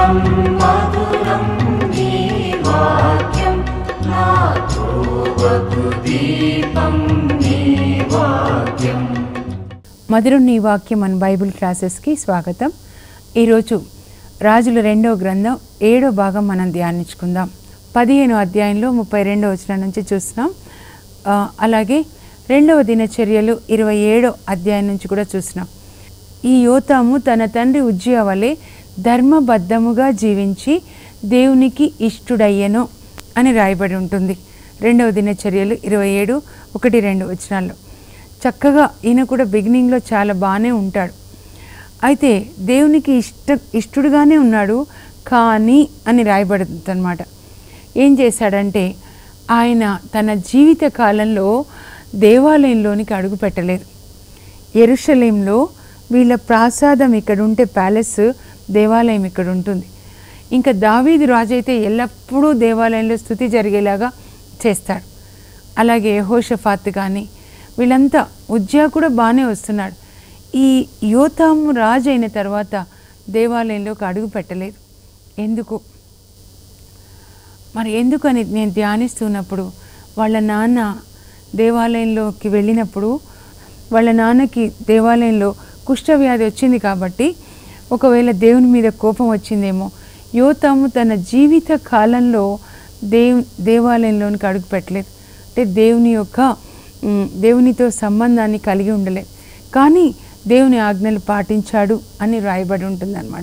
మధురం మధురం నీ వాక్యం నా త్రోవకు దీపం నీ వాక్యం మధురం నీ వాక్యం మన బైబిల్ క్లాసెస్కి స్వాగతం ఈరోజు రాజుల రెండో గ్రంథం ఏడో భాగం మనం ధ్యానించుకుందాం పదిహేను అధ్యాయంలో ముప్పై రెండో వచనం నుంచి చూస్తున్నాం ఆ, అలాగే రెండవ దినచర్యలు ఇరవై ఏడో అధ్యాయం నుంచి కూడా చూస్తున్నాం ఈ యోతాము తన తండ్రి ఉజ్జియా వలె ధర్మబద్ధముగా జీవించి దేవునికి ఇష్టుడయ్యను అని రాయబడి ఉంటుంది రెండవ దినచర్యలు ఇరవై ఏడు ఒకటి రెండు వచనాల్లో చక్కగా ఈయన కూడా బిగినింగ్లో చాలా బాగానే ఉంటాడు అయితే దేవునికి ఇష్ట ఇష్టడుగానే ఉన్నాడు కానీ అని రాయబడుతుంది అనమాట ఏం చేశాడంటే ఆయన తన జీవిత కాలంలో దేవాలయంలోనికి అడుగు పెట్టలేదు ఎరుషలేంలో వీళ్ళ ప్రాసాదం ఇక్కడ ఉంటే ప్యాలెస్ దేవాలయం ఇక్కడ ఉంటుంది ఇంకా దావీదు రాజు అయితే ఎల్లప్పుడూ దేవాలయంలో స్థుతి జరిగేలాగా చేస్తాడు అలాగే యెహోషాఫాత్ కానీ వీళ్ళంతా ఉజ్జా కూడా బాగానే వస్తున్నాడు ఈ యోతాము రాజు అయిన తర్వాత దేవాలయంలోకి అడుగు పెట్టలేదు ఎందుకు మరి ఎందుకని నేను ధ్యానిస్తున్నప్పుడు వాళ్ళ నాన్న దేవాలయంలోకి వెళ్ళినప్పుడు వాళ్ళ నాన్నకి దేవాలయంలో కుష్ఠవ్యాధి వచ్చింది కాబట్టి ఒకవేళ దేవుని మీద కోపం వచ్చిందేమో యోతాము తన జీవిత కాలంలో దేవ్ దేవాలయంలోనికి అడుగు పెట్టలేదు అంటే దేవుని యొక్క మ్, దేవునితో సంబంధాన్ని కలిగి ఉండలేదు కానీ దేవుని ఆజ్ఞలు పాటించాడు అని రాయబడి ఉంటుందన్నమాట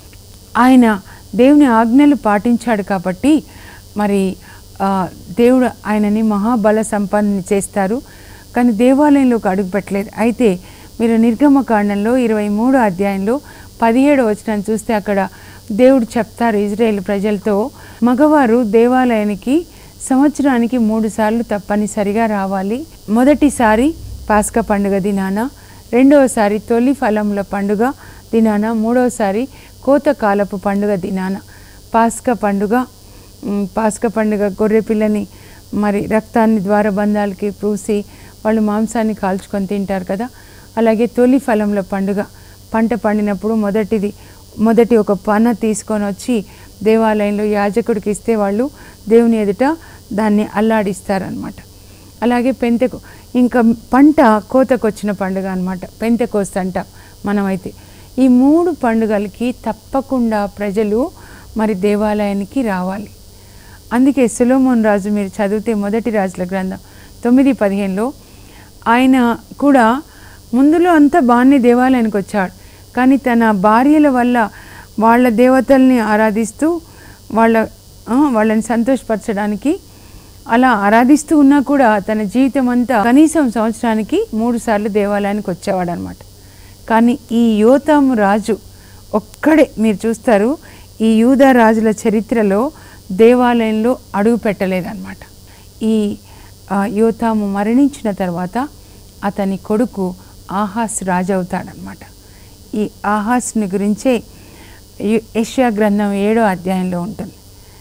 ఆయన దేవుని ఆజ్ఞలు పాటించాడు కాబట్టి మరి ఆ, దేవుడు ఆయనని మహాబల సంపన్నని చేస్తారు కానీ దేవాలయంలోకి అడుగుపెట్టలేదు అయితే మీరు నిర్గమకాండంలో ఇరవై మూడో అధ్యాయంలో పదిహేడో వచనాన్ని చూస్తే అక్కడ దేవుడు చెప్తారు ఇజ్రాయేల్ ప్రజలతో మగవారు దేవాలయానికి సంవత్సరానికి మూడు సార్లు తప్పనిసరిగా రావాలి మొదటిసారి పాస్క పండుగ దినాన రెండవసారి తొలి ఫలముల పండుగ దినాన మూడవసారి కోతకాలపు పండుగ దినాన పాస్క పండుగ మ్, పాస్క పండుగ గొర్రె పిల్లని మరి రక్తాన్ని ద్వారబంధాలకి పూసి వాళ్ళు మాంసాన్ని కాల్చుకొని తింటారు కదా అలాగే తొలి ఫలముల పండుగ పంట పండినప్పుడు మొదటిది మొదటి ఒక పన తీసుకొని వచ్చి దేవాలయంలో యాజకుడికి ఇస్తే వాళ్ళు దేవుని ఎదుట దాన్ని అల్లాడిస్తారనమాట అలాగే పెంతెకు ఇంకా పంట కోతకు వచ్చిన పండుగ అనమాట పెంతెకోస్తు అంటాం మనమైతే ఈ మూడు పండుగలకి తప్పకుండా ప్రజలు మరి దేవాలయానికి రావాలి అందుకే సులోమోన్ రాజు మీరు చదివితే మొదటి రాజుల గ్రంథం తొమ్మిది పదిహేనులో ఆయన కూడా ముందులో అంతా బాగానే దేవాలయానికి వచ్చాడు కానీ తన భార్యల వల్ల వాళ్ళ దేవతల్ని ఆరాధిస్తూ వాళ్ళ ఆ, వాళ్ళని సంతోషపరచడానికి అలా ఆరాధిస్తూ ఉన్నా కూడా తన జీవితం అంతా కనీసం సంవత్సరానికి మూడు సార్లు దేవాలయానికి వచ్చేవాడు అనమాట కానీ ఈ యోతాము రాజు ఒక్కడే మీరు చూస్తారు ఈ యూదా రాజుల చరిత్రలో దేవాలయంలో అడుగు పెట్టలేదన్నమాట ఈ ఆ, యోతాము మరణించిన తర్వాత అతని కొడుకు ఆహాస్ రాజు అవుతాడనమాట ఈ ఆహాస్ని గురించే యు- యెషయా గ్రంథం ఏడో అధ్యాయంలో ఉంటుంది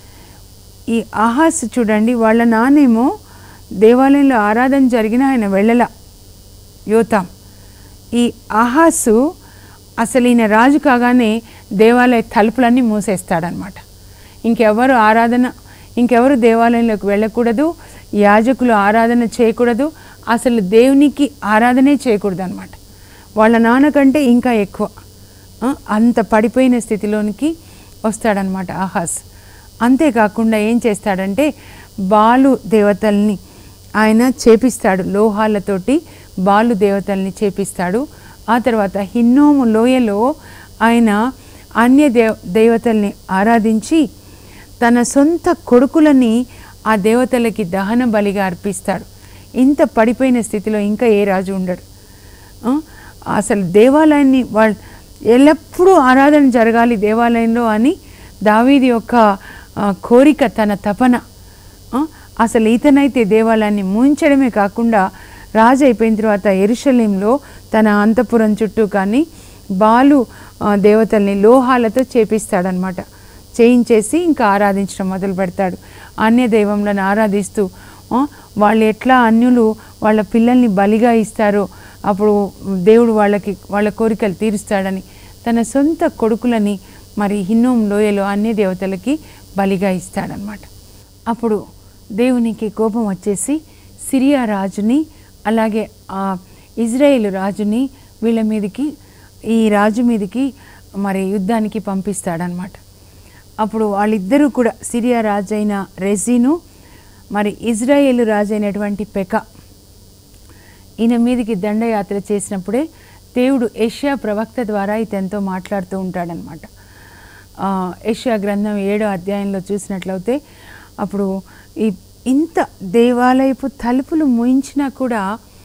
ఈ ఆహాస్ చూడండి వాళ్ళ నానేమో దేవాలయంలో ఆరాధన జరిగిన ఆయన వెళ్ళల యోతాం ఈ ఆహాసు అసలు ఈయన రాజు కాగానే దేవాలయ తలుపులన్నీ మూసేస్తాడనమాట ఇంకెవరు ఆరాధన ఇంకెవరు దేవాలయంలోకి వెళ్ళకూడదు యాజకులు ఆరాధన చేయకూడదు అసలు దేవునికి ఆరాధనే చేయకూడదు అనమాట వాళ్ళ నాన్నకంటే ఇంకా ఎక్కువ ఆ, అంత పడిపోయిన స్థితిలోనికి వస్తాడనమాట ఆహాస్ అంతేకాకుండా ఏం చేస్తాడంటే బాలు దేవతల్ని ఆయన చేపిస్తాడు లోహాలతోటి బాలు దేవతల్ని చేపిస్తాడు ఆ తర్వాత హిన్నోము లోయలో ఆయన అన్య దేవ దేవతల్ని ఆరాధించి తన సొంత కొడుకులని ఆ దేవతలకి దహన బలిగా అర్పిస్తాడు ఇంత పడిపోయిన స్థితిలో ఇంకా ఏ రాజు ఉండడు ఆ, అసలు దేవాలయాన్ని వాళ్ళు ఎల్లప్పుడూ ఆరాధన జరగాలి దేవాలయంలో అని దావీది యొక్క ఆ, కోరిక తన తపన ఆ, అసలు ఇతనైతే దేవాలయాన్ని మూయించడమే కాకుండా రాజు అయిపోయిన తర్వాత ఎరుషలేంలో తన అంతపురం చుట్టూ కానీ బాలు ఆ, దేవతల్ని లోహాలతో చేపిస్తాడనమాట చేయించేసి ఇంకా ఆరాధించడం మొదలు పెడతాడు అన్య దైవంలను ఆరాధిస్తూ ఆ, వాళ్ళు ఎట్లా అన్యులు వాళ్ళ పిల్లల్ని బలిగా ఇస్తారో అప్పుడు దేవుడు వాళ్ళకి వాళ్ళ కోరికలు తీరుస్తాడని తన సొంత కొడుకులని మరి హిన్నోం లోయలో అన్ని దేవతలకి బలిగా ఇస్తాడనమాట అప్పుడు దేవునికి కోపం వచ్చేసి సిరియా రాజుని అలాగే ఆ ఇజ్రాయేల్ రాజుని వీళ్ళ మీదకి ఈ రాజు మీదకి మరి యుద్ధానికి పంపిస్తాడనమాట అప్పుడు వాళ్ళిద్దరూ కూడా సిరియా రాజు అయిన రెజీను మరి ఇజ్రాయేల్ రాజు అయినటువంటి పెక ఈయన మీదకి దండయాత్ర చేసినప్పుడే దేవుడు ఏషియా ప్రవక్త ద్వారా ఇతనితో మాట్లాడుతూ ఉంటాడనమాట ఆ, ఏషియా గ్రంథం ఏడో అధ్యాయంలో చూసినట్లయితే అప్పుడు ఈ ఇంత దేవాలయపు తలుపులు మూయించినా కూడా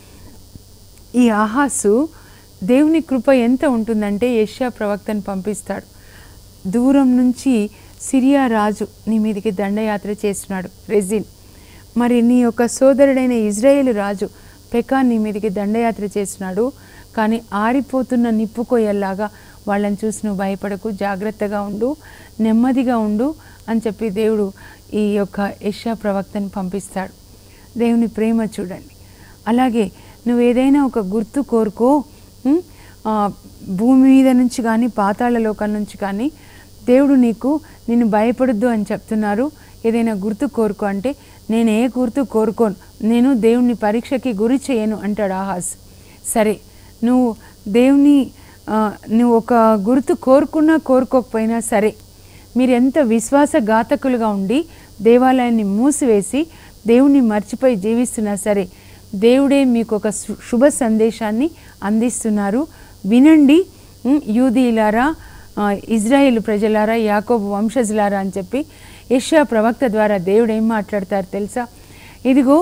ఈ ఆహాసు దేవుని కృప ఎంత ఉంటుందంటే యెషయా ప్రవక్తను పంపిస్తాడు దూరం నుంచి సిరియా రాజు నీ మీదకి దండయాత్ర చేస్తున్నాడు రెజిన్ మరి నీ యొక్క సోదరుడైన ఇజ్రాయేల్ రాజు పెకా నీ మీదకి దండయాత్ర చేస్తున్నాడు కానీ ఆరిపోతున్న నిప్పుకొయ్యల్లాగా వాళ్ళని చూసి నువ్వు భయపడకు జాగ్రత్తగా ఉండు నెమ్మదిగా ఉండు అని చెప్పి దేవుడు ఈ యొక్క యెషయా ప్రవక్తని పంపిస్తాడు దేవుని ప్రేమ చూడండి అలాగే నువ్వు ఏదైనా ఒక గుర్తు కోరుకో ఉం? ఆ, భూమి మీద నుంచి కానీ పాతాళ లోకం నుంచి కానీ దేవుడు నీకు నిన్ను భయపడొద్దు అని చెప్తున్నారు ఏదైనా గుర్తు కోరుకో అంటే నేను ఏ గుర్తు కోరుకోను నేను దేవుని పరీక్షకి గురి చేయను అంటాడు ఆహాస్ సరే నువ్వు దేవుని ఆ, నువ్వు ఒక గుర్తు కోరుకున్నా కోరుకోకపోయినా సరే మీరు ఎంత విశ్వాసఘాతకులుగా ఉండి దేవాలయాన్ని మూసివేసి దేవుణ్ణి మర్చిపోయి జీవిస్తున్నా సరే దేవుడే మీకు ఒక శు- శుభ సందేశాన్ని అందిస్తున్నారు వినండి ఉం, యూదీలారా ఆ, ఇజ్రాయేల్ ప్రజలారా యాకోబు వంశజులారా అని చెప్పి యెషయా ప్రవక్త ద్వారా దేవుడు ఏం మాట్లాడతారు తెలుసా ఇదిగో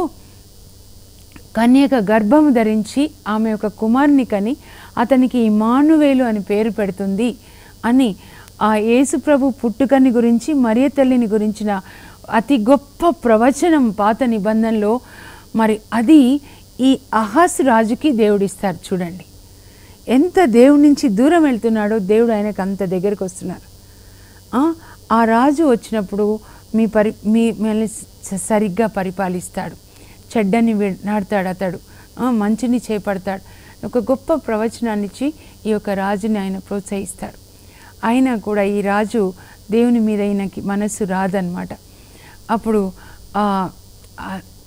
కన్యక గర్భము ధరించి ఆమె ఒక కుమారుని కని అతనికి ఇమానువేలు అని పేరు పెడుతుంది అని ఆ యేసుప్రభు పుట్టుకని గురించి మరియ తల్లిని గురించిన అతి గొప్ప ప్రవచనం పాత నిబంధనలో మరి అది ఈ అహాస్ రాజుకి దేవుడిస్తారు చూడండి ఎంత దేవుడి నుంచి దూరం వెళ్తున్నాడో దేవుడు ఆయనకు అంత దగ్గరికి వస్తున్నారు ఆ, ఆ రాజు వచ్చినప్పుడు మీ పరి మీ మిమ్మల్ని స- సరిగ్గా పరిపాలిస్తాడు చెడ్డని వి- నాడతాడు అతడు ఆ, మంచిని చేపడతాడు ఒక గొప్ప ప్రవచనాన్ని ఇచ్చి ఈ యొక్క రాజుని ఆయన ప్రోత్సహిస్తాడు అయినా కూడా ఈ రాజు దేవుని మీద ఈయనకి మనస్సు రాదనమాట అప్పుడు ఆ, ఆ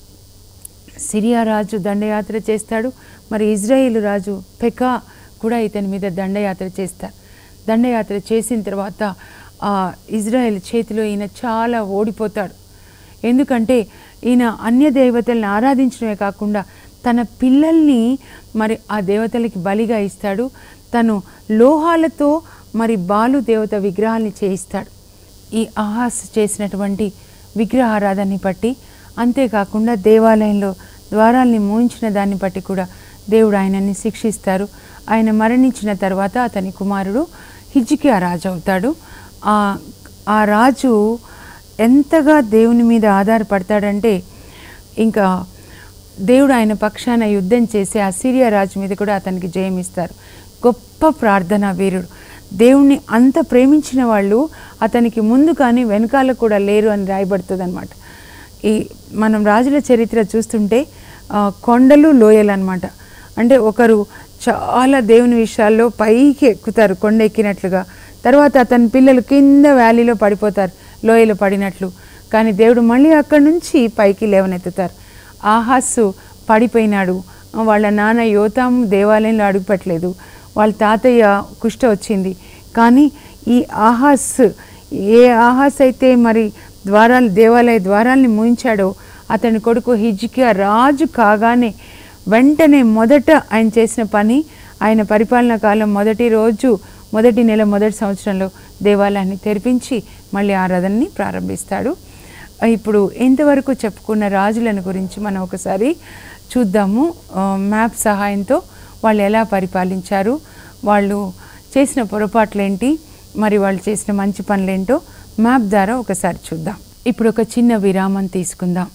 సిరియా రాజు దండయాత్ర చేస్తాడు మరి ఇజ్రాయేల్ రాజు పెకా కూడా ఇతని మీద దండయాత్ర చేస్తారు దండయాత్ర చేసిన తర్వాత ఆ ఇజ్రాయెల్ చేతిలో ఈయన చాలా ఓడిపోతాడు ఎందుకంటే ఈయన అన్య దేవతల్ని ఆరాధించడమే కాకుండా తన పిల్లల్ని మరి ఆ దేవతలకి బలిగా ఇస్తాడు తను లోహాలతో మరి బాలు దేవత విగ్రహాల్ని చేయిస్తాడు ఈ ఆహాస్ చేసినటువంటి విగ్రహారాధనని బట్టి అంతేకాకుండా దేవాలయంలో ద్వారాల్ని మూయించిన దాన్ని బట్టి కూడా దేవుడు ఆయనని శిక్షిస్తారు ఆయన మరణించిన తర్వాత అతని కుమారుడు హిజ్కియా రాజు అవుతాడు ఆ ఆ రాజు ఎంతగా దేవుని మీద ఆధారపడతాడంటే ఇంకా దేవుడు ఆయన పక్షాన యుద్ధం చేసి ఆ సిరియా రాజు మీద కూడా అతనికి జయమిస్తారు గొప్ప ప్రార్థనా వీరుడు దేవుణ్ణి అంత ప్రేమించిన వాళ్ళు అతనికి ముందు కానీ వెనకాల కూడా లేరు అని రాయబడుతుంది అనమాట ఈ మనం రాజుల చరిత్ర చూస్తుంటే ఆ, కొండలు లోయలు అనమాట అంటే ఒకరు చాలా దేవుని విషయాల్లో పైకి ఎక్కుతారు కొండ ఎక్కినట్లుగా తర్వాత అతని పిల్లలు కింద వ్యాలీలో పడిపోతారు లోయలో పడినట్లు కానీ దేవుడు మళ్ళీ అక్కడి నుంచి పైకి లేవనెత్తుతారు ఆహాసు పడిపోయినాడు వాళ్ళ నాన్న యోతాము దేవాలయంలో అడుగుపెట్టలేదు వాళ్ళ తాతయ్య కుష్ట వచ్చింది కానీ ఈ ఆహాస్ ఏ ఆహాస్ అయితే మరి ద్వారాలు దేవాలయ ద్వారాల్ని మూయించాడో అతని కొడుకు హిజ్కియా రాజు కాగానే వెంటనే మొదట ఆయన చేసిన పని ఆయన పరిపాలనా కాలం మొదటి రోజు మొదటి నెల మొదటి సంవత్సరంలో దేవాలయాన్ని తెరిపించి మళ్ళీ ఆరాధనని ప్రారంభిస్తాడు ఇప్పుడు ఇంతవరకు చెప్పుకున్న రాజులను గురించి మనం ఒకసారి చూద్దాము ఆ, మ్యాప్ సహాయంతో వాళ్ళు ఎలా పరిపాలించారు వాళ్ళు చేసిన పొరపాట్లేంటి మరి వాళ్ళు చేసిన మంచి పనులేంటో మ్యాప్ ద్వారా ఒకసారి చూద్దాం ఇప్పుడు ఒక చిన్న విరామం తీసుకుందాం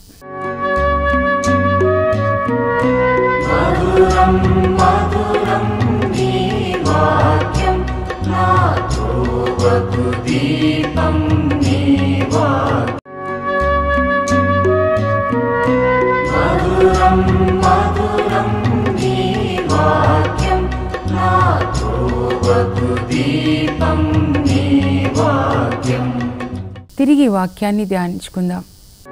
మధురం మధురం నీ వాక్యం నాతో వకు దీపం నీ వాక్యం మధురం మధురం నీ వాక్యం నాతో వకు దీపం నీ తిరిగి వాక్యాన్ని ధ్యానించుకుందాం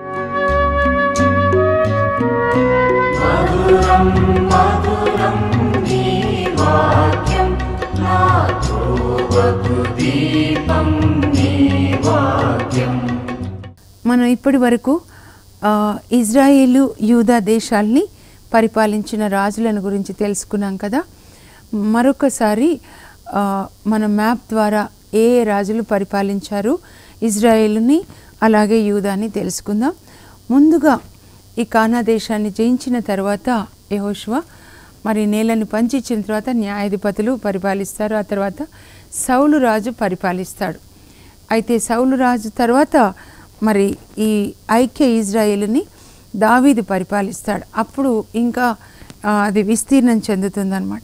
మధురం మధురం నీ వాక్యం నాతో వకు దీపం నీ వాక్యం మనం ఇప్పటి వరకు ఆ, ఇజ్రాయేలు యూదా దేశాల్ని పరిపాలించిన రాజులను గురించి తెలుసుకున్నాం కదా మరొకసారి ఆ, మన మ్యాప్ ద్వారా ఏ ఏ రాజులు పరిపాలించారు ఇజ్రాయేలుని అలాగే యూదాని తెలుసుకుందాం ముందుగా ఈ కానా దేశాన్ని జయించిన తర్వాత యెహోషువ మరి నేలని పంచిచ్చిన తర్వాత న్యాయాధిపతులు పరిపాలిస్తారు ఆ తర్వాత సౌలు రాజు పరిపాలిస్తాడు అయితే సౌలు రాజు తర్వాత మరి ఈ ఐక్య ఇజ్రాయేలుని దావీదు పరిపాలిస్తాడు అప్పుడు ఇంకా ఆ, అది విస్తీర్ణం చెందుతుందన్నమాట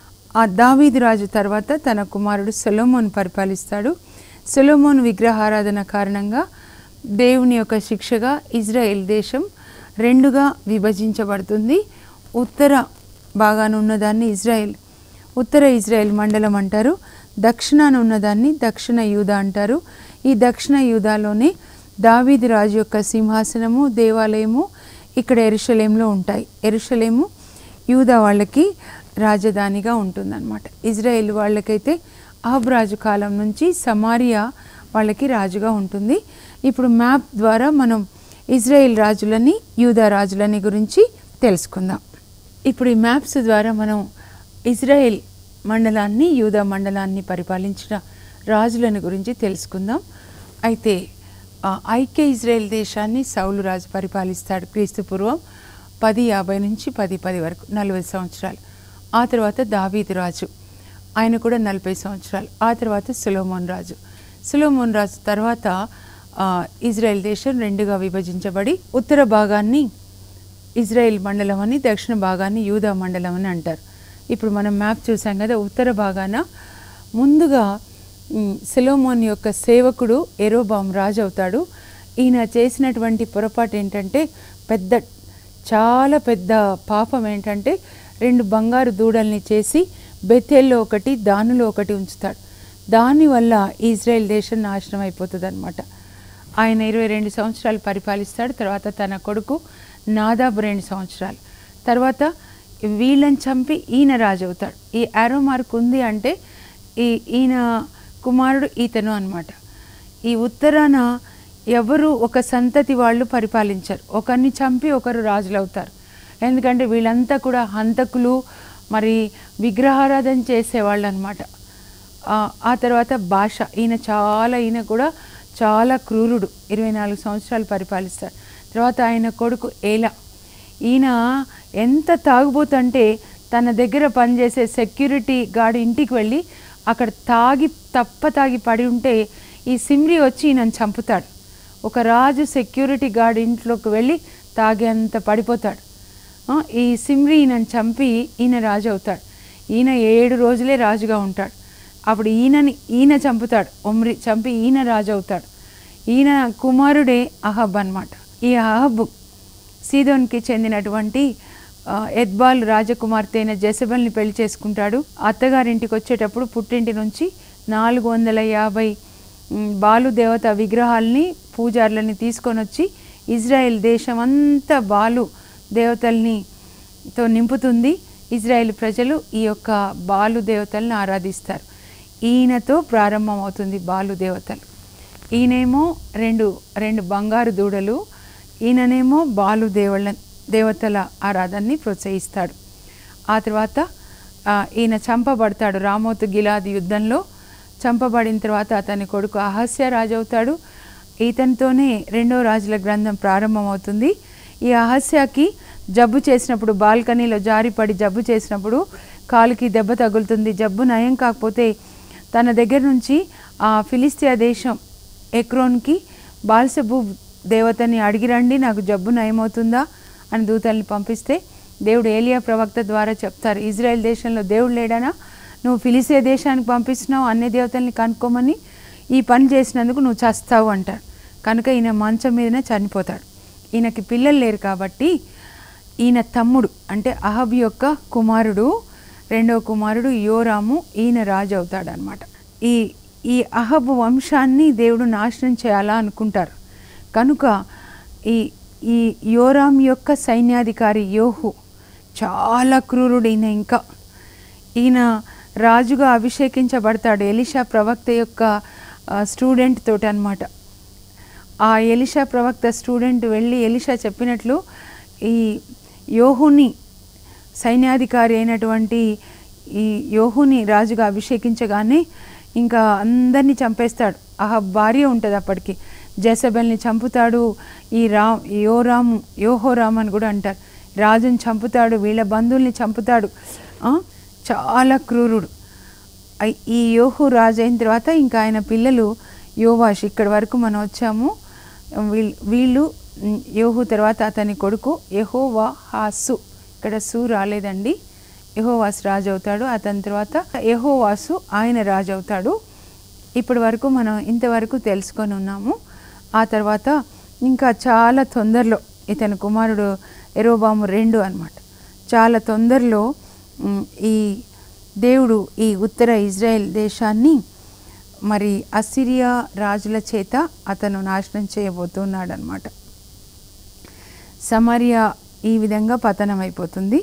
ఆ దావీదు రాజు తర్వాత తన కుమారుడు సొలొమోన్ పరిపాలిస్తాడు సొలొమోన్ విగ్రహారాధన కారణంగా దేవుని యొక్క శిక్షగా ఇజ్రాయెల్ దేశం రెండుగా విభజించబడుతుంది ఉత్తర భాగాన ఉన్నదాన్ని ఇజ్రాయెల్ ఉత్తర ఇజ్రాయెల్ మండలం అంటారు దక్షిణాన ఉన్నదాన్ని దక్షిణ యూదా అంటారు ఈ దక్షిణ యూదాలోనే దావీదు రాజు యొక్క సింహాసనము దేవాలయము ఇక్కడ ఎరుషలేంలో ఉంటాయి ఎరుషలేము యూదా వాళ్ళకి రాజధానిగా ఉంటుందన్నమాట ఇజ్రాయెల్ వాళ్ళకైతే అహబ్ రాజు కాలం నుంచి సమారియా వాళ్ళకి రాజుగా ఉంటుంది ఇప్పుడు మ్యాప్ ద్వారా మనం ఇజ్రాయెల్ రాజులని యూదా రాజులని గురించి తెలుసుకుందాం ఇప్పుడు ఈ మ్యాప్స్ ద్వారా మనం ఇజ్రాయెల్ మండలాన్ని యూదా మండలాన్ని పరిపాలించిన రాజులను గురించి తెలుసుకుందాం అయితే ఆ, ఐక్య ఇజ్రాయెల్ దేశాన్ని సౌలు రాజు పరిపాలిస్తాడు క్రీస్తు పూర్వం పది యాభై నుంచి పది పది వరకు నలభై సంవత్సరాలు ఆ తర్వాత దావీదు రాజు ఆయన కూడా నలభై సంవత్సరాలు ఆ తర్వాత సులోమోన్ రాజు సులోమోన్ రాజు తర్వాత ఆ, ఇజ్రాయెల్ దేశం రెండుగా విభజించబడి ఉత్తర భాగాన్ని ఇజ్రాయెల్ మండలం అని దక్షిణ భాగాన్ని యూదా మండలం అని అంటారు ఇప్పుడు మనం మ్యాప్ చూసాం కదా ఉత్తర భాగాన ముందుగా మ్, సెలోమోన్ యొక్క సేవకుడు ఎరోబాం రాజు అవుతాడు ఈయన చేసినటువంటి పొరపాటు ఏంటంటే పెద్ద చాలా పెద్ద పాపం ఏంటంటే రెండు బంగారు దూడల్ని చేసి బెతేల్లో ఒకటి దానిలో ఒకటి ఉంచుతాడు దానివల్ల ఇజ్రాయెల్ దేశం నాశనం అయిపోతుంది అనమాట ఆయన ఇరవై రెండు సంవత్సరాలు పరిపాలిస్తాడు తర్వాత తన కొడుకు నాదాబు రెండు సంవత్సరాలు తర్వాత వీళ్ళని చంపి ఈయన రాజు అవుతాడు ఈ యారో మార్క్ ఉంది అంటే ఈ ఈయన కుమారుడు ఈతను అన్నమాట ఈ ఉత్తరాన ఎవరు ఒక సంతతి వాళ్ళు పరిపాలించరు ఒకరిని చంపి ఒకరు రాజులు అవుతారు ఎందుకంటే వీళ్ళంతా కూడా హంతకులు మరి విగ్రహారాధన చేసేవాళ్ళు అనమాట ఆ తర్వాత భాష ఈయన చాలా ఈయన కూడా చాలా క్రూరుడు ఇరవై నాలుగు సంవత్సరాలు పరిపాలిస్తారు తర్వాత ఆయన కొడుకు ఏలా ఈయన ఎంత తాగుబోతంటే తన దగ్గర పనిచేసే సెక్యూరిటీ గార్డ్ ఇంటికి వెళ్ళి అక్కడ తాగి తప్ప తాగి పడి ఉంటే ఈ సిమ్రి వచ్చి ఈయనను చంపుతాడు ఒక రాజు సెక్యూరిటీ గార్డ్ ఇంట్లోకి వెళ్ళి తాగేంత పడిపోతాడు ఆ, ఈ సిమ్రి ఈయనను చంపి ఈయన రాజు అవుతాడు ఈయన ఏడు రోజులే రాజుగా ఉంటాడు అప్పుడు ఈయనని ఈయన చంపుతాడు ఒమ్రి చంపి ఈయన రాజు అవుతాడు ఈయన కుమారుడే అహబ్ అన్నమాట ఈ అహబ్ సీదోన్కి చెందినటువంటి ఆ, ఎద్బాల్ రాజకుమార్తె అయిన జెసబల్ని పెళ్లి చేసుకుంటాడు అత్తగారింటికి వచ్చేటప్పుడు పుట్టింటి నుంచి నాలుగు వందల యాభై మ్, బాలు దేవత విగ్రహాల్ని పూజారులని తీసుకొని వచ్చి ఇజ్రాయెల్ దేశం అంతా బాలు దేవతల్ని తో నింపుతుంది ఇజ్రాయెల్ ప్రజలు ఈ యొక్క బాలు దేవతల్ని ఆరాధిస్తారు ఈయనతో ప్రారంభమవుతుంది బాలు దేవతలు ఈయనేమో రెండు రెండు బంగారు దూడలు ఈయననేమో బాలు దేవుళ్ళ దేవతల ఆరాధనని ప్రోత్సహిస్తాడు ఆ తర్వాత ఆ, ఈయన చంపబడతాడు రామోతు గిలాది యుద్ధంలో చంపబడిన తర్వాత అతని కొడుకు అహస్య రాజు అవుతాడు ఇతనితోనే రెండో రాజుల గ్రంథం ప్రారంభమవుతుంది ఈ అహస్యకి జబ్బు చేసినప్పుడు బాల్కనీలో జారిపడి జబ్బు చేసినప్పుడు కాలుకి దెబ్బ తగులుతుంది జబ్బు నయం కాకపోతే తన దగ్గర నుంచి ఆ ఫిలిస్తియా దేశం ఎక్రోన్కి బాల్సబు దేవతని అడిగిరండి నాకు జబ్బు నయమవుతుందా అని దూతల్ని పంపిస్తే దేవుడు ఏలియా ప్రవక్త ద్వారా చెప్తారు ఇజ్రాయెల్ దేశంలో దేవుడు లేడానా నువ్వు ఫిలిసియా దేశానికి పంపిస్తున్నావు అన్ని దేవతల్ని కనుక్కోమని ఈ పని చేసినందుకు నువ్వు చస్తావు అంటాడు కనుక ఈయన మంచం మీదనే చనిపోతాడు ఈయనకి పిల్లలు లేరు కాబట్టి ఈయన తమ్ముడు అంటే అహబ్ యొక్క కుమారుడు రెండవ కుమారుడు యోరాము ఈయన రాజు అవుతాడు అనమాట ఈ ఈ అహబు వంశాన్ని దేవుడు నాశనం చేయాలా అనుకుంటారు కనుక ఈ ఈ యోరాం యొక్క సైన్యాధికారి యోహు చాలా క్రూరుడు ఈయన ఇంకా ఈయన రాజుగా అభిషేకించబడతాడు ఎలిషా ప్రవక్త యొక్క ఆ, స్టూడెంట్ తోటి అనమాట ఆ ఎలిషా ప్రవక్త స్టూడెంట్ వెళ్ళి ఎలిషా చెప్పినట్లు ఈ యోహుని సైన్యాధికారి అయినటువంటి ఈ యోహుని రాజుగా అభిషేకించగానే ఇంకా అందరినీ చంపేస్తాడు ఆహా భార్య ఉంటుంది అప్పటికి జెసబెల్ని చంపుతాడు ఈ రా యోరాము యోహోరామ్ అని కూడా అంటారు రాజుని చంపుతాడు వీళ్ళ బంధువుల్ని చంపుతాడు ఆ, చాలా క్రూరుడు ఐ- ఈ యోహు రాజు అయిన తర్వాత ఇంకా ఆయన పిల్లలు యోవాష్ ఇక్కడి వరకు మనం వచ్చాము వీళ్ళు వీళ్ళు ఉమ్, యోహు తర్వాత అతని కొడుకు యెహోవా హాసు ఇక్కడ సు రాలేదండి యెహోవాస్ రాజు అవుతాడు అతని తర్వాత యెహోవాసు ఆయన రాజు అవుతాడు ఇప్పటి వరకు మనం ఇంతవరకు తెలుసుకొని ఉన్నాము ఆ తర్వాత ఇంకా చాలా తొందరలో ఇతని కుమారుడు ఎరోబాము రెండు అన్నమాట చాలా తొందరలో ఉమ్, ఈ దేవుడు ఈ ఉత్తర ఇజ్రాయెల్ దేశాన్ని మరి అసిరియా రాజుల చేత అతను నాశనం చేయబోతున్నాడు అనమాట సమరియా ఈ విధంగా పతనం అయిపోతుంది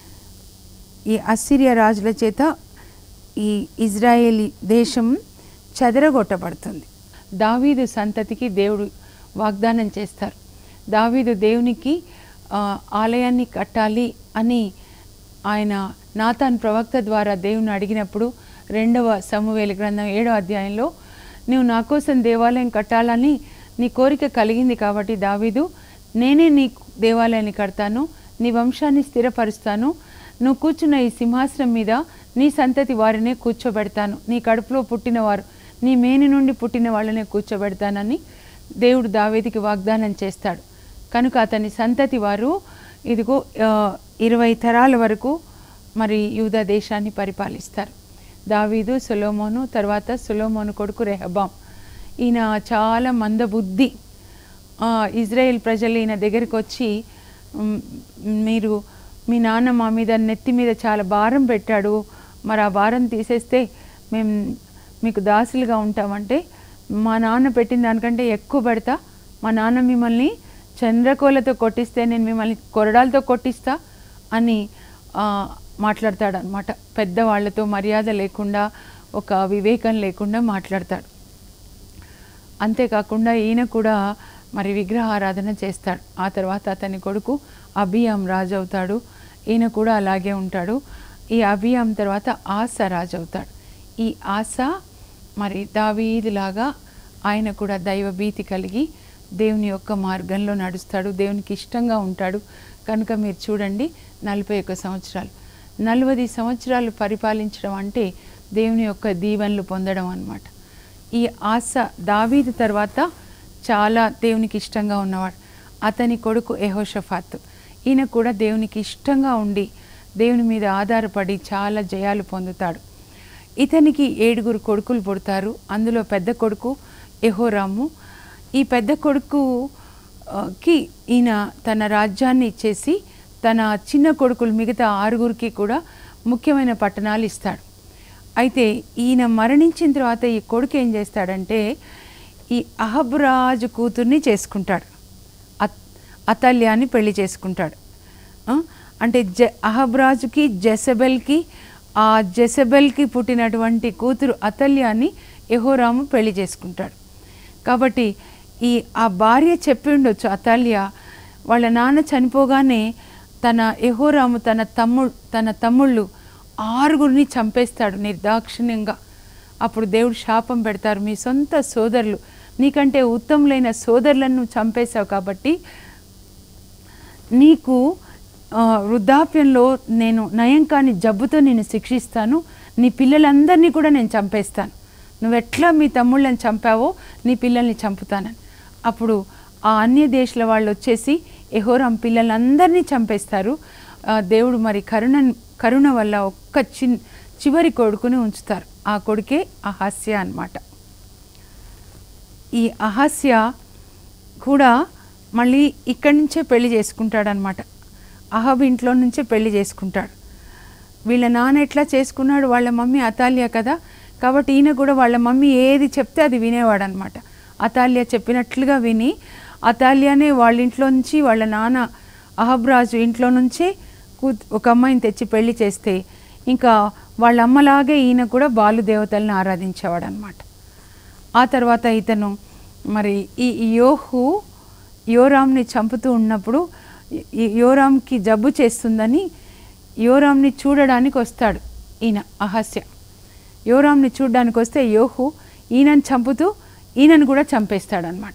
ఈ అసిరియా రాజుల చేత ఈ ఇజ్రాయేలీ దేశం చెదరగొట్టబడుతుంది దావీదు సంతతికి దేవుడు వాగ్దానం చేస్తారు దావీదు దేవునికి ఆ, ఆలయాన్ని కట్టాలి అని ఆయన నాతాన్ ప్రవక్త ద్వారా దేవుని అడిగినప్పుడు రెండవ సమూవేలి గ్రంథం ఏడో అధ్యాయంలో నువ్వు నా కోసం దేవాలయం కట్టాలని నీ కోరిక కలిగింది కాబట్టి దావీదు నేనే నీ దేవాలయాన్ని కడతాను నీ వంశాన్ని స్థిరపరుస్తాను నువ్వు కూర్చున్న ఈ సింహాసనం మీద నీ సంతతి వారినే కూర్చోబెడతాను నీ కడుపులో పుట్టినవారు నీ మేని నుండి పుట్టిన వాళ్ళనే కూర్చోబెడతానని దేవుడు దావేదికి వాగ్దానం చేస్తాడు కనుక అతని సంతతి వారు ఇదిగో ఆ, ఇరవై తరాల వరకు మరి యూదా దేశాన్ని పరిపాలిస్తారు దావీదు సొలోమోను తర్వాత సొలోమోను కొడుకు రెహబాం ఈయన చాలా మందబుద్ధి ఆ, ఇజ్రాయెల్ ప్రజలు ఈయన దగ్గరికి వచ్చి "మ్, మీరు మీ నాన్న మా మీద నెత్తి మీద చాలా భారం పెట్టాడు మరి ఆ భారం తీసేస్తే మేము మీకు దాసులుగా ఉంటామంటే మా నాన్న పెట్టిన దానికంటే ఎక్కువ పెడతా మా నాన్న మిమ్మల్ని చంద్రకోలతో కొట్టిస్తే నేను మిమ్మల్ని కొరడాలతో కొట్టిస్తా అని ఆ, మాట్లాడతాడనమాట పెద్దవాళ్లతో మర్యాద లేకుండా ఒక వివేకం లేకుండా మాట్లాడతాడు అంతేకాకుండా ఈయన కూడా మరి విగ్రహారాధన చేస్తాడు ఆ తర్వాత అతని కొడుకు అభియాం రాజు అవుతాడు ఈయన కూడా అలాగే ఉంటాడు ఈ అభియాం తర్వాత ఆస రాజు అవుతాడు ఈ ఆస మరి దావీదిలాగా ఆయన కూడా దైవ భీతి కలిగి దేవుని యొక్క మార్గంలో నడుస్తాడు దేవునికి ఇష్టంగా ఉంటాడు కనుక మీరు చూడండి నలభై ఒక్క సంవత్సరాలు నలభై సంవత్సరాలు పరిపాలించడం అంటే దేవుని యొక్క దీవెనలు పొందడం అన్నమాట ఈ ఆశ దావీదు తర్వాత చాలా దేవునికి ఇష్టంగా ఉన్నవాడు అతని కొడుకు ఎహోషఫాత్ ఈయన కూడా దేవునికి ఇష్టంగా ఉండి దేవుని మీద ఆధారపడి చాలా జయాలు పొందుతాడు ఇతనికి ఏడుగురు కొడుకులు పుడతారు అందులో పెద్ద కొడుకు ఎహోరాము ఈ పెద్ద కొడుకు ఆ, కి ఈయన తన రాజ్యాన్ని ఇచ్చేసి తన చిన్న కొడుకులు మిగతా ఆరుగురికి కూడా ముఖ్యమైన పట్టణాలు ఇస్తాడు అయితే ఈయన మరణించిన తర్వాత ఈ కొడుకు ఏం చేస్తాడంటే ఈ అహబ్రాజు కూతుర్ని చేసుకుంటాడు అత్ అతల్యాన్ని పెళ్లి చేసుకుంటాడు ఆ? అంటే జె అహబ్రాజుకి జెసబెల్కి ఆ జెసబెల్కి పుట్టినటువంటి కూతురు అతల్యాన్ని యెహోరాము పెళ్లి చేసుకుంటాడు కాబట్టి ఈ ఆ భార్య చెప్పి ఉండొచ్చు అతల్య వాళ్ళ నాన్న చనిపోగానే తన యెహోరాము తన తమ్ముడు తన తమ్ముళ్ళు ఆరుగురిని చంపేస్తాడు నిర్దాక్షిణ్యంగా అప్పుడు దేవుడు శాపం పెడతారు మీ సొంత సోదరులు నీకంటే ఉత్తములైన సోదరులను నువ్వు చంపేశావు కాబట్టి నీకు ఆ, వృద్ధాప్యంలో నేను నయం కాని జబ్బుతో నేను శిక్షిస్తాను నీ పిల్లలందరినీ కూడా నేను చంపేస్తాను నువ్వు ఎట్లా మీ తమ్ముళ్ళని చంపావో నీ పిల్లల్ని చంపుతానని అప్పుడు ఆ అన్య దేశాల వాళ్ళు వచ్చేసి ఎహోరాం పిల్లలందరినీ చంపేస్తారు ఆ, దేవుడు మరి కరుణ కరుణ వల్ల ఒక్క చిన్ చివరి కొడుకుని ఉంచుతారు ఆ కొడుకే అహాస్య అన్నమాట ఈ అహాస్య కూడా మళ్ళీ ఇక్కడి నుంచే పెళ్లి చేసుకుంటాడనమాట అహబ్ ఇంట్లో నుంచే పెళ్లి చేసుకుంటాడు వీళ్ళ నాన్న ఎట్లా చేసుకున్నాడు వాళ్ళ మమ్మీ అతాలియా కదా కాబట్టి ఈయన కూడా వాళ్ళ మమ్మీ ఏది చెప్తే అది వినేవాడు అనమాట అతాల్య చెప్పినట్లుగా విని అతాల్యనే వాళ్ళ ఇంట్లో నుంచి వాళ్ళ నాన్న అహబ్రాజు ఇంట్లో నుంచే కూ- ఒక అమ్మాయిని తెచ్చి పెళ్లి చేస్తే ఇంకా వాళ్ళ అమ్మలాగే ఈయన కూడా బాలు దేవతల్ని ఆరాధించేవాడు అనమాట ఆ తర్వాత ఇతను మరి ఈ ఈ యోహు యోరామ్ని చంపుతూ ఉన్నప్పుడు ఈ యోరామ్కి జబ్బు చేస్తుందని యోరామ్ని చూడడానికి వస్తాడు ఈయన అహస్య యోరామ్ని చూడడానికి వస్తే యోహు ఈయనను చంపుతూ ఈయనను కూడా చంపేస్తాడనమాట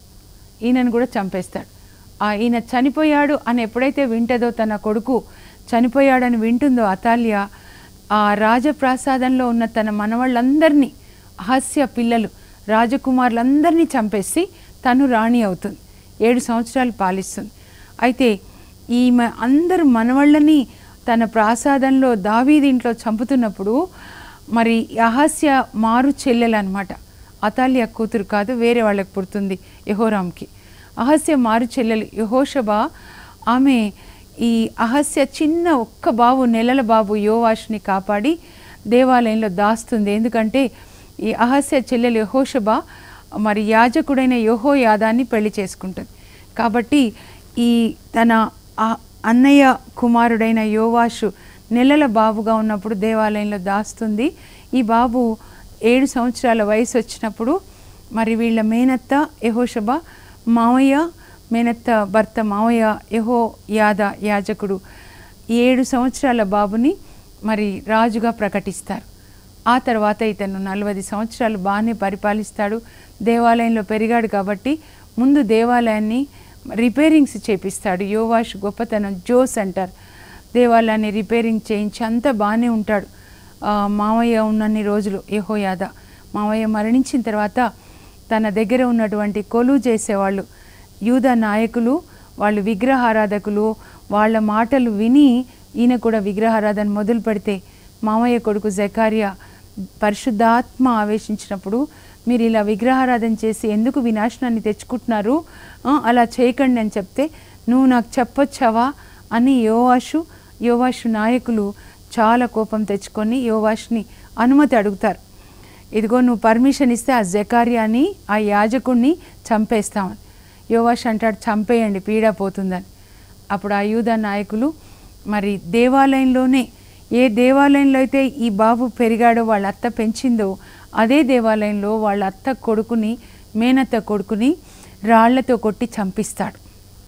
ఈయనను కూడా చంపేస్తాడు ఆ ఈయన చనిపోయాడు అని ఎప్పుడైతే వింటదో తన కొడుకు చనిపోయాడని వింటుందో అతాల్య ఆ రాజప్రాసాదంలో ఉన్న తన మనవాళ్ళందరినీ హాస్య పిల్లలు రాజకుమారులందరినీ చంపేసి తను రాణి అవుతుంది ఏడు సంవత్సరాలు పాలిస్తుంది అయితే ఈమె అందరు మనవాళ్ళని తన ప్రాసాదంలో దావీదింట్లో చంపుతున్నప్పుడు మరి అహస్య మారు చెల్లెలు అనమాట అతాలియా కూతురు కాదు వేరే వాళ్ళకి పుడుతుంది యహోరాంకి అహస్య మారు చెల్లెలు యహోషబా ఆమె ఈ అహస్య చిన్న ఒక్క బాబు నెలల బాబు యోవాష్ని కాపాడి దేవాలయంలో దాస్తుంది ఎందుకంటే ఈ అహస్య చెల్లెలు యహోషబా మరి యాజకుడైన యహో యాదాన్ని పెళ్లి చేసుకుంటుంది కాబట్టి ఈ తన ఆ- అన్నయ్య కుమారుడైన యోవాషు నెలల బాబుగా ఉన్నప్పుడు దేవాలయంలో దాస్తుంది ఈ బాబు ఏడు సంవత్సరాల వయసు వచ్చినప్పుడు మరి వీళ్ళ మేనత్త యహోషబ మావయ్య మేనత్త భర్త మావయ్య యహో యాద యాజకుడు ఈ ఏడు సంవత్సరాల బాబుని మరి రాజుగా ప్రకటిస్తారు ఆ తర్వాత ఇతను నలభై సంవత్సరాలు బాగానే పరిపాలిస్తాడు దేవాలయంలో పెరిగాడు కాబట్టి ముందు దేవాలయాన్ని రిపేరింగ్స్ చేపిస్తాడు యోవాష్ గొప్పతనం జోస్ అంటారు దేవాలయాన్ని రిపేరింగ్ చేయించి అంతా బాగానే ఉంటాడు ఆ, మావయ్య ఉన్నన్ని రోజులు యెహోయాద మావయ్య మరణించిన తర్వాత తన దగ్గర ఉన్నటువంటి కొలువు చేసేవాళ్ళు యూద నాయకులు వాళ్ళు విగ్రహారాధకులు వాళ్ళ మాటలు విని ఈయన కూడా విగ్రహారాధన మొదలు పెడితే మామయ్య కొడుకు జకారియా పరిశుద్ధాత్మ ఆవేశించినప్పుడు మీరు ఇలా విగ్రహారాధన చేసి ఎందుకు వినాశనాన్ని తెచ్చుకుంటున్నారు ఆ, అలా చేయకండి అని చెప్తే నువ్వు నాకు చెప్పొచ్చావా అని యోవాషు యోవాషు నాయకులు చాలా కోపం తెచ్చుకొని యోవాష్ని అనుమతి అడుగుతారు ఇదిగో నువ్వు పర్మిషన్ ఇస్తే ఆ జకారియాని ఆ యాజకుడిని చంపేస్తామని యోవాష్ అంటాడు చంపేయండి పీడ పోతుందని అప్పుడు ఆ యూద నాయకులు మరి దేవాలయంలోనే ఏ దేవాలయంలో అయితే ఈ బాబు పెరిగాడో వాళ్ళ అత్త పెంచిందో అదే దేవాలయంలో వాళ్ళ అత్త కొడుకుని మేనత్త కొడుకుని రాళ్లతో కొట్టి చంపిస్తాడు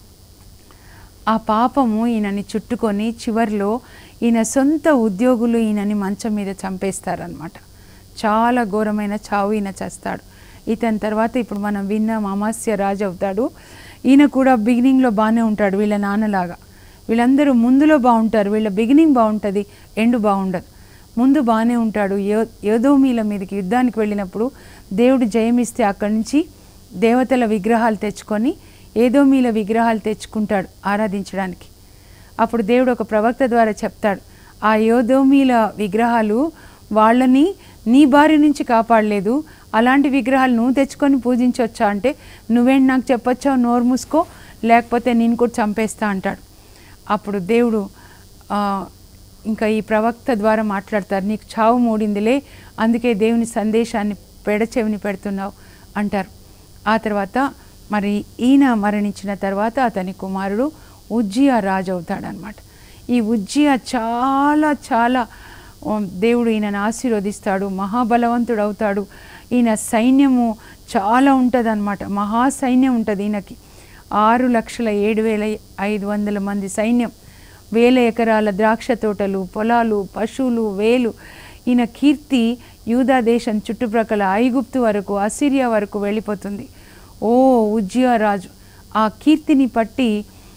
ఆ పాపము ఈయనని చుట్టుకొని చివర్లో ఈయన సొంత ఉద్యోగులు ఈయనని మంచం మీద చంపేస్తారనమాట చాలా ఘోరమైన చావు ఈయన చేస్తాడు ఇతని తర్వాత ఇప్పుడు మనం విన్న అమాస్య రాజు అవుతాడు ఈయన కూడా బిగినింగ్లో బాగానే ఉంటాడు వీళ్ళ నాన్నలాగా వీళ్ళందరూ ముందులో బాగుంటారు వీళ్ళ బిగినింగ్ బాగుంటుంది ఎండు బాగుండదు ముందు బాగానే ఉంటాడు యో యోధోమీల మీదకి యుద్ధానికి వెళ్ళినప్పుడు దేవుడు జయమిస్తే అక్కడి నుంచి దేవతల విగ్రహాలు తెచ్చుకొని ఏదోమీల విగ్రహాలు తెచ్చుకుంటాడు ఆరాధించడానికి అప్పుడు దేవుడు ఒక ప్రవక్త ద్వారా చెప్తాడు ఆ యోధోమీల విగ్రహాలు వాళ్ళని నీ బారి నుంచి కాపాడలేదు అలాంటి విగ్రహాలు నువ్వు తెచ్చుకొని పూజించవచ్చా అంటే నువ్వేంటి నాకు చెప్పొచ్చావు నోరు మూసుకో లేకపోతే నేను కూడా చంపేస్తా అంటాడు అప్పుడు దేవుడు ఆ, ఇంకా ఈ ప్రవక్త ద్వారా మాట్లాడతారు నీకు చావు మూడిందిలే అందుకే దేవుని సందేశాన్ని పెడచెవిని పెడుతున్నావు అంటారు ఆ తర్వాత మరి ఈయన మరణించిన తర్వాత అతని కుమారుడు ఉజ్జియా రాజు అవుతాడనమాట ఈ ఉజ్జియా చాలా చాలా ఉమ్, దేవుడు ఈయనను ఆశీర్వదిస్తాడు మహాబలవంతుడు అవుతాడు ఈయన సైన్యము చాలా ఉంటుంది అనమాట మహా సైన్యం ఉంటుంది ఈయనకి ఆరు లక్షల ఏడు వేల ఐదు వందల మంది సైన్యం వేల ఎకరాల ద్రాక్ష తోటలు పొలాలు పశువులు వేలు ఈయన కీర్తి యూదా దేశం చుట్టుప్రక్కల ఐగుప్తు వరకు అసిరియా వరకు వెళ్ళిపోతుంది ఓ ఉజ్జియా రాజు ఆ కీర్తిని పట్టి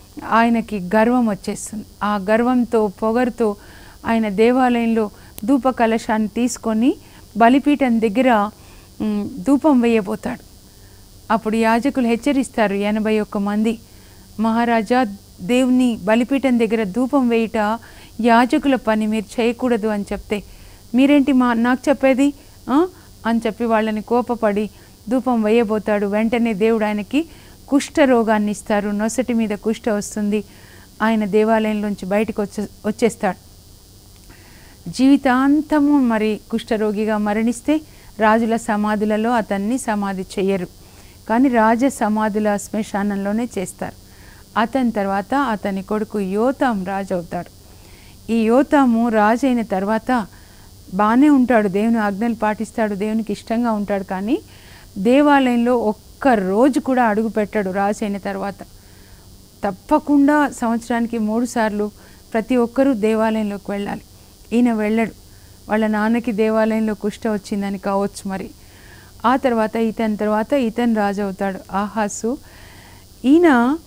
ఆయనకి గర్వం వచ్చేస్తుంది ఆ గర్వంతో పొగరుతో ఆయన దేవాలయంలో ధూప కలశాన్ని తీసుకొని బలిపీఠం దగ్గర మ్, ధూపం వేయబోతాడు అప్పుడు యాజకులు హెచ్చరిస్తారు ఎనభై ఒక్క మంది మహారాజా దేవుని బలిపీఠం దగ్గర ధూపం వేయుట యాజకుల పని మీరు చేయకూడదు అని చెప్తే మీరేంటి మా నాకు చెప్పేది ఆ?" అని చెప్పి వాళ్ళని కోపపడి ధూపం వేయబోతాడు వెంటనే దేవుడు ఆయనకి కుష్ఠ రోగాన్ని ఇస్తారు నొసటి మీద కుష్ఠ వస్తుంది ఆయన దేవాలయంలోంచి బయటకు వచ్చే వచ్చేస్తాడు జీవితాంతము మరి కుష్ఠరోగిగా మరణిస్తే రాజుల సమాధులలో అతన్ని సమాధి చేయరు కానీ రాజ సమాధుల శ్మశానంలోనే చేస్తారు అతని తర్వాత అతని కొడుకు యోతాం రాజు అవుతాడు ఈ యోతాము రాజు అయిన తర్వాత బాగానే ఉంటాడు దేవుని ఆజ్ఞలు పాటిస్తాడు దేవునికి ఇష్టంగా ఉంటాడు కానీ దేవాలయంలో ఒక్క రోజు కూడా అడుగు పెట్టాడు రాజు అయిన తర్వాత తప్పకుండా సంవత్సరానికి మూడు సార్లు ప్రతి ఒక్కరూ దేవాలయంలోకి వెళ్ళాలి ఈయన వెళ్ళడు వాళ్ళ నాన్నకి దేవాలయంలో కుష్ట వచ్చిందని కావచ్చు మరి ఆ తర్వాత ఇతని తర్వాత ఇతను రాజు అవుతాడు ఆహాసు ఈయన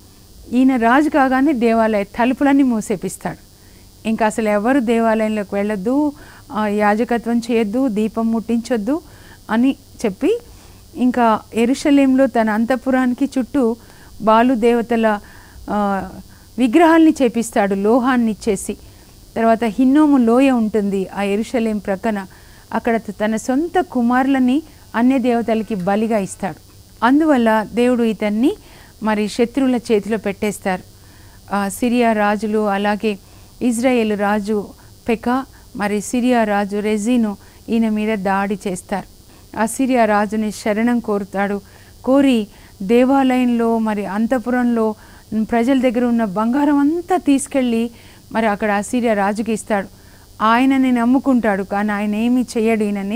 ఈయన రాజు కాగానే దేవాలయ తలుపులన్నీ మూసేపిస్తాడు ఇంకా అసలు ఎవరు దేవాలయంలోకి వెళ్ళొద్దు ఆ, యాజకత్వం చేయొద్దు దీపం ముట్టించొద్దు అని చెప్పి ఇంకా ఎరుషలేంలో తన అంతఃపురానికి చుట్టూ బాలు దేవతల ఆ, విగ్రహాల్ని చేపిస్తాడు లోహాన్ని ఇచ్చేసి తర్వాత హిన్నోము లోయ ఉంటుంది ఆ ఎరుషలేం ప్రక్కన అక్కడ తన సొంత కుమారులని అన్య దేవతలకి బలిగా ఇస్తాడు అందువల్ల దేవుడు ఇతన్ని మరి శత్రువుల చేతిలో పెట్టేస్తారు ఆ, సిరియా రాజులు అలాగే ఇజ్రాయేల్ రాజు పెక మరి సిరియా రాజు రెజీను ఈయన మీద దాడి చేస్తారు ఆ సిరియా రాజుని శరణం కోరుతాడు కోరి దేవాలయంలో మరి అంతపురంలో ప్రజల దగ్గర ఉన్న బంగారం అంతా తీసుకెళ్ళి మరి అక్కడ అసీరియా రాజుకి ఇస్తాడు ఆయనని నమ్ముకుంటాడు కానీ ఆయన ఏమీ చేయడు ఈయనని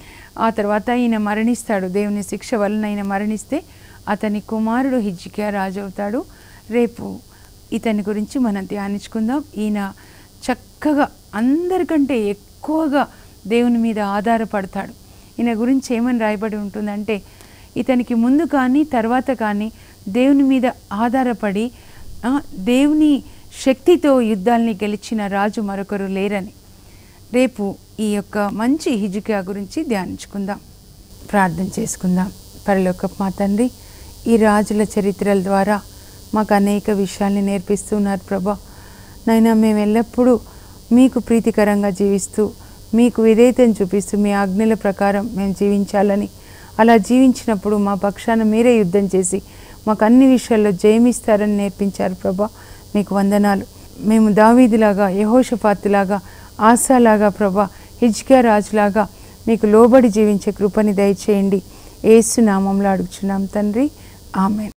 ఆ తర్వాత ఈయన మరణిస్తాడు దేవుని శిక్ష వలన ఈయన మరణిస్తే అతని కుమారుడు హిజ్కియా రాజు అవుతాడు రేపు ఇతని గురించి మనం ధ్యానించుకుందాం ఈయన చక్కగా అందరికంటే ఎక్కువగా దేవుని మీద ఆధారపడతాడు ఈయన గురించి ఏమని రాయబడి ఉంటుందంటే ఇతనికి ముందు కానీ తర్వాత కానీ దేవుని మీద ఆధారపడి ఆ, దేవుని శక్తితో యుద్ధాల్ని గెలిచిన రాజు మరొకరు లేరని రేపు ఈ యొక్క మంచి హిజుకియా గురించి ధ్యానించుకుందాం ప్రార్థన చేసుకుందాం పరలోక మా తండ్రి ఈ రాజుల చరిత్రల ద్వారా మాకు అనేక విషయాల్ని నేర్పిస్తున్నారు ప్రభా నైనా మేము ఎల్లప్పుడూ మీకు ప్రీతికరంగా జీవిస్తూ మీకు విధేయతను చూపిస్తూ మీ ఆజ్ఞల ప్రకారం మేము జీవించాలని అలా జీవించినప్పుడు మా పక్షాన మీరే యుద్ధం చేసి మాకు అన్ని విషయాల్లో జయమిస్తారని నేర్పించారు ప్రభా మీకు వందనాలు మేము దావీదిలాగా యహోషపాత్లాగా ఆశాలాగా ప్రభా హిజ్కియా రాజులాగా మీకు లోబడి జీవించే కృపని దయచేయండి ఏసు నామంలో అడుగుచున్నాం తండ్రి ఆమె